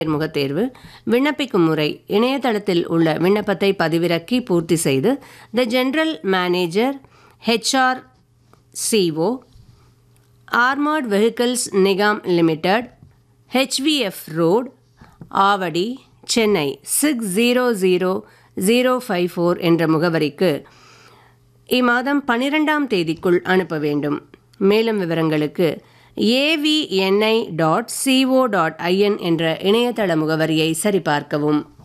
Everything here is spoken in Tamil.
நேர்முகத் தேர்வு விண்ணப்பிக்கும் முறை இணையதளத்தில் உள்ள விண்ணப்பத்தை பதிவிறக்கி பூர்த்தி செய்து the general manager HR CO armoured vehicles Nigam limited HVF road Avadi Chennai six zero zero zero five four என்ற முகவரிக்கு இம்மாதம் பன்னிரெண்டாம் தேதிக்குள் அனுப்ப வேண்டும் மேலும் விவரங்களுக்கு AVNI dot CO dot IN என்ற இணையதள முகவரியை சரிபார்க்கவும்